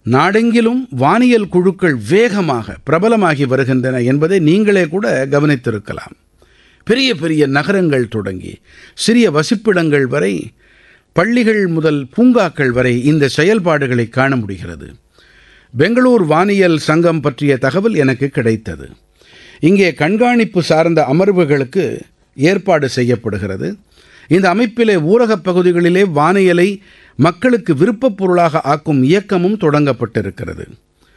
நாடெங்கிலும் வானியல் குழுக்கள் வேகமாக பிரபலமாகி வருகின்றன என்பதை நீங்களே கூட கவனித்திருக்கலாம் பெரிய பெரிய நகரங்கள் தொடங்கி சிறிய வசிப்பிடங்கள் வரை பள்ளிகள் முதல் பூங்காக்கள் வரை இந்த செயல்பாடுகளை காண முடிகிறது பெங்களூர் வானியல் சங்கம் பற்றிய தகவல் எனக்கு கிடைத்தது இங்கே கண்காணிப்பு சார்ந்த அமர்வுகளுக்கு ஏற்பாடு செய்யப்படுகிறது இந்த அமைப்பிலே ஊரகப் பகுதிகளிலே வானியலை மக்களுக்கு விருப்பப் பொருளாக ஆக்கும் இயக்கமும் தொடங்கப்பட்டிருக்கிறது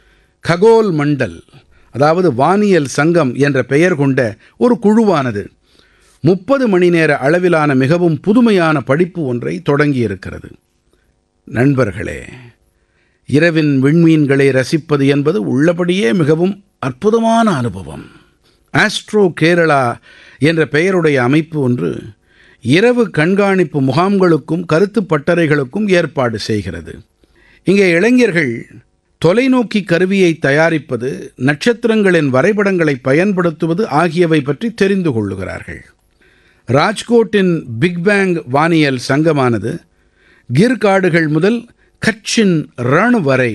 ககோல் மண்டல் அதாவது வானியல் சங்கம் என்ற பெயர் கொண்ட ஒரு குழுவானது முப்பது மணி நேர அளவிலான மிகவும் புதுமையான படிப்பு ஒன்றை தொடங்கியிருக்கிறது நண்பர்களே இரவின் விண்மீன்களை ரசிப்பது என்பது உள்ளபடியே மிகவும் அற்புதமான அனுபவம் ஆஸ்ட்ரோ கேரளா என்ற பெயருடைய அமைப்பு ஒன்று இரவு கண்காணிப்பு முகாம்களுக்கும் கருத்து பட்டறைகளுக்கும் ஏற்பாடு செய்கிறது இங்கே இளைஞர்கள் தொலைநோக்கி கருவியை தயாரிப்பது நட்சத்திரங்களின் வரைபடங்களை பயன்படுத்துவது ஆகியவை பற்றி தெரிந்து கொள்ளுகிறார்கள் ராஜ்கோட்டின் பிக் பேங் வானியல் சங்கமானது கிர் காடுகள் முதல் கட்சின் ரண் வரை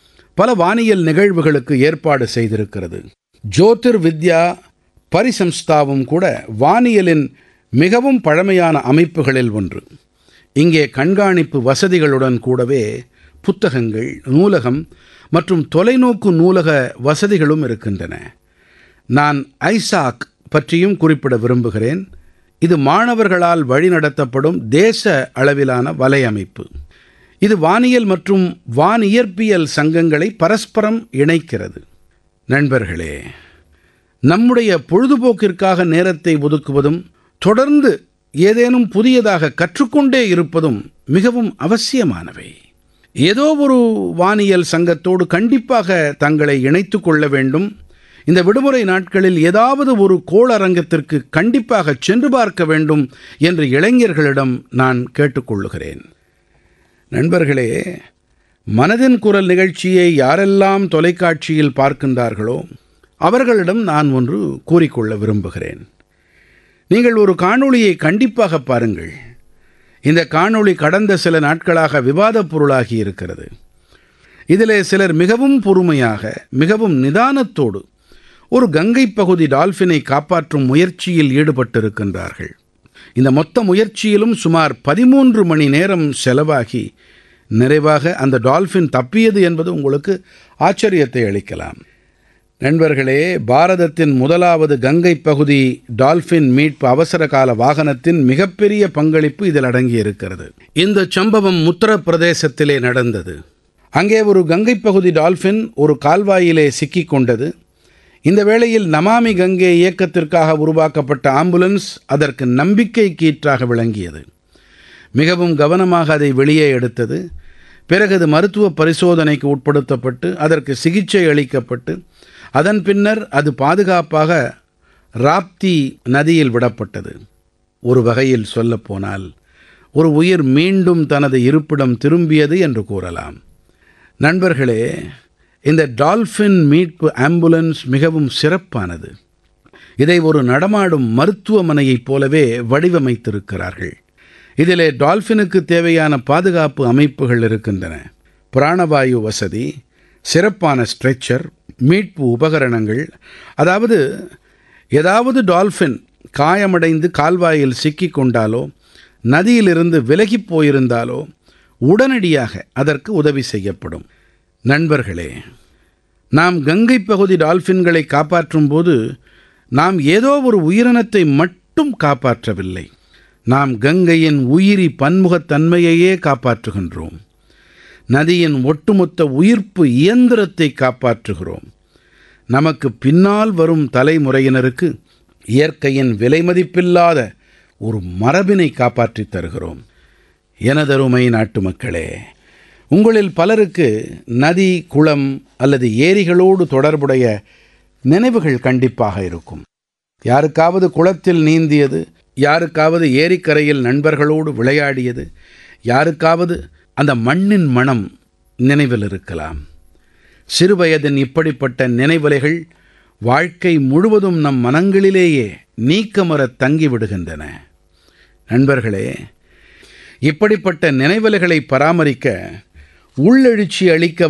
பல வானியல் நிகழ்வுகளுக்கு ஏற்பாடு செய்திருக்கிறது ஜோதிர் வித்யா பரிசம்ஸ்தாவும் கூட வானியலின் மிகவும் பழமையான அமைப்புகளில் ஒன்று இங்கே கண்காணிப்பு வசதிகளுடன் கூடவே புத்தகங்கள் நூலகம் மற்றும் தொலைநோக்கு நூலக வசதிகளும் இருக்கின்றன நான் ஐசாக் பற்றியும் குறிப்பிட விரும்புகிறேன் இது மாணவர்களால் வழிநடத்தப்படும் தேச அளவிலான வலையமைப்பு இது வானியல் மற்றும் வானியற்பியல் சங்கங்களை பரஸ்பரம் இணைக்கிறது நண்பர்களே நம்முடைய பொழுதுபோக்கிற்காக நேரத்தை ஒதுக்குவதும் தொடர்ந்து ஏதேனும் புதியதாக கற்றுக்கொண்டே இருப்பதும் மிகவும் அவசியமானவை ஏதோ ஒரு வானியல் சங்கத்தோடு கண்டிப்பாக தங்களை இணைத்துக் கொள்ள வேண்டும் இந்த விடுமுறை நாட்களில் ஏதாவது ஒரு கோளரங்கத்திற்கு கண்டிப்பாக சென்று பார்க்க வேண்டும் என்று இளைஞர்களிடம் நான் கேட்டுக்கொள்ளுகிறேன் நண்பர்களே மனதின் குரல் நிகழ்ச்சியை யாரெல்லாம் தொலைக்காட்சியில் பார்க்கின்றார்களோ அவர்களிடம் நான் ஒன்று கூறிக்கொள்ள விரும்புகிறேன் நீங்கள் ஒரு காணொளியை கண்டிப்பாக பாருங்கள் இந்த காணொளி கடந்த சில நாட்களாக விவாதப் பொருளாகி இருக்கிறது இதிலே சிலர் மிகவும் பொறுமையாக மிகவும் நிதானத்தோடு ஒரு கங்கை பகுதி டால்ஃபினை காப்பாற்றும் முயற்சியில் ஈடுபட்டிருக்கின்றார்கள் இந்த மொத்த முயற்சியிலும் சுமார் பதிமூன்று மணி நேரம் செலவாகி நிறைவாக அந்த டால்ஃபின் தப்பியது என்பது உங்களுக்கு ஆச்சரியத்தை அளிக்கலாம் நண்பர்களே பாரதத்தின் முதலாவது கங்கை பகுதி டால்ஃபின் மீட்பு அவசர கால வாகனத்தின் மிகப்பெரிய பங்களிப்பு இதில் அடங்கியிருக்கிறது இந்த சம்பவம் உத்தரப்பிரதேசத்திலே நடந்தது அங்கே ஒரு கங்கை பகுதி டால்ஃபின் ஒரு கால்வாயிலே சிக்கிக் கொண்டது இந்த வேளையில் நமாமி கங்கே இயக்கத்திற்காக உருவாக்கப்பட்ட ஆம்புலன்ஸ் அதற்கு நம்பிக்கை கீற்றாக விளங்கியது மிகவும் கவனமாக அதை வெளியே எடுத்தது பிறகு அது மருத்துவ பரிசோதனைக்கு உட்படுத்தப்பட்டு அதற்கு சிகிச்சை அளிக்கப்பட்டு அதன் பின்னர் அது பாதுகாப்பாக ராப்தி நதியில் விடப்பட்டது ஒரு வகையில் சொல்லப்போனால் ஒரு உயிர் மீண்டும் தனது இருப்பிடம் திரும்பியது என்று கூறலாம் நண்பர்களே இந்த டால்ஃபின் மீட்பு ஆம்புலன்ஸ் மிகவும் சிறப்பானது இதை ஒரு நடமாடும் மருத்துவமனையைப் போலவே வடிவமைத்திருக்கிறார்கள் இதிலே டால்ஃபினுக்கு தேவையான பாதுகாப்பு அமைப்புகள் இருக்கின்றன பிராணவாயு வசதி சிறப்பான ஸ்ட்ரெச்சர் மீட்பு உபகரணங்கள் அதாவது ஏதாவது டால்ஃபின் காயமடைந்து கால்வாயில் சிக்கிக் கொண்டாலோ நதியிலிருந்து விலகிப் போயிருந்தாலோ உடனடியாக அதற்கு உதவி செய்யப்படும் நண்பர்களே நாம் கங்கை பகுதி டால்ஃபின்களை காப்பாற்றும் போது நாம் ஏதோ ஒரு உயிரினத்தை மட்டும் காப்பாற்றவில்லை நாம் கங்கையின் உயிரி பன்முகத்தன்மையையே காப்பாற்றுகின்றோம் நதியின் ஒட்டுமொத்த உயிர்ப்பு இயந்திரத்தை காப்பாற்றுகிறோம் நமக்கு பின்னால் வரும் தலைமுறையினருக்கு இயற்கையின் விலைமதிப்பில்லாத ஒரு மரபினை காப்பாற்றித் தருகிறோம் எனதருமை நாட்டு மக்களே உங்களில் பலருக்கு நதி குளம் அல்லது ஏரிகளோடு தொடர்புடைய நினைவுகள் கண்டிப்பாக இருக்கும் யாருக்காவது குளத்தில் நீந்தியது யாருக்காவது ஏரிக்கரையில் நண்பர்களோடு விளையாடியது யாருக்காவது அந்த மண்ணின் மனம் நினைவில் இருக்கலாம் சிறுவயதின் இப்படிப்பட்ட நினைவலைகள் வாழ்க்கை முழுவதும் நம் மனங்களிலேயே நீக்கமறத் தங்கிவிடுகின்றன நண்பர்களே இப்படிப்பட்ட நினைவலைகளை பராமரிக்க உள்ளெழுச்சி அளிக்க